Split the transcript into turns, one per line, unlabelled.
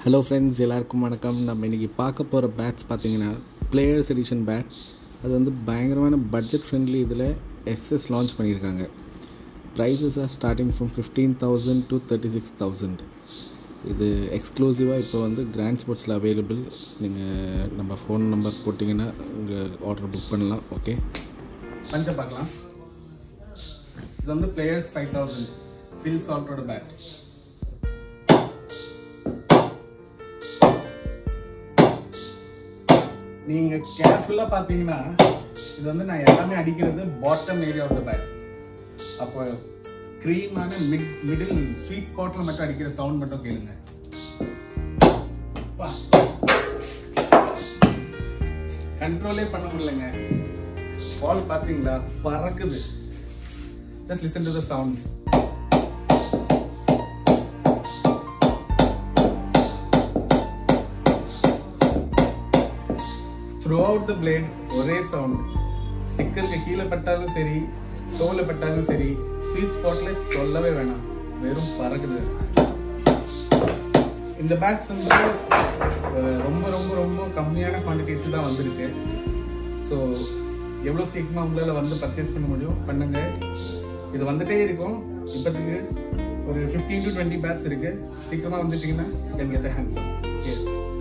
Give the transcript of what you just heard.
hello friends எல்லாருக்கும் வணக்கம் நம்ம இன்றைக்கி பார்க்க போகிற பேட்ஸ் பார்த்தீங்கன்னா பிளேயர்ஸ் எடிஷன் பேட் அது வந்து பயங்கரமான பட்ஜெட் ஃப்ரெண்ட்லி இதில் எஸ்எஸ் லான்ச் பண்ணியிருக்காங்க prices are starting from fifteen thousand to thirty six thousand இது எக்ஸ்க்ளூசிவாக இப்போ வந்து கிராண்ட் ஸ்போர்ட்ஸில் அவைலபிள் நீங்கள் நம்ம ஃபோன் நம்பர் போட்டிங்கன்னா உங்கள் ஆர்டர் புக் பண்ணலாம் ஓகே
பஞ்சை பார்க்கலாம் இது வந்து பிளேயர்ஸ் ஃபைவ் தௌசண்ட் ஃபில் சால்ட்டோட பேட் நீங்க கேர்ஃபுல்லா பாத்தீங்கன்னா இது வந்து நான் எல்லாமே அடிக்கிறது bottom area of the bat அப்போ க்ரீமான மிட் மிடில் ஸ்வீட் ஸ்பாட்ல மட்டும் அடிக்கிற சவுண்ட் மட்டும் கேளுங்க கண்ட்ரோலே பண்ண முடியலங்க பால் பாத்தீங்களா பறக்குது just listen to the sound throughout the blade ஒரே சவுண்ட் ஸ்டிக்கருக்கு கீழே பட்டாலும் சரி டோவில் பட்டாலும் சரி ஸ்வீட் ஸ்பாட்ல சொல்லவே வேணாம் வெறும் பறக்குது இந்த பேட்ஸ் வந்து அஹ், ரொம்ப ரொம்ப ரொம்ப கம்மியான குவான்டிட்டிஸ் தான் வந்திருக்கு ஸோ எவ்வளோ சீக்கிரமாக உங்களால் வந்து பர்ச்சேஸ் பண்ண முடியும் பண்ணுங்க இது வந்துட்டே இருக்கும் இப்போத்துக்கு ஒரு ஃபிஃப்டீன் டு டுவெண்ட்டி பேட்ஸ் இருக்கு சீக்கிரமாக வந்துட்டீங்கன்னா கேன் கெட் ஹேண்ட்ஸ்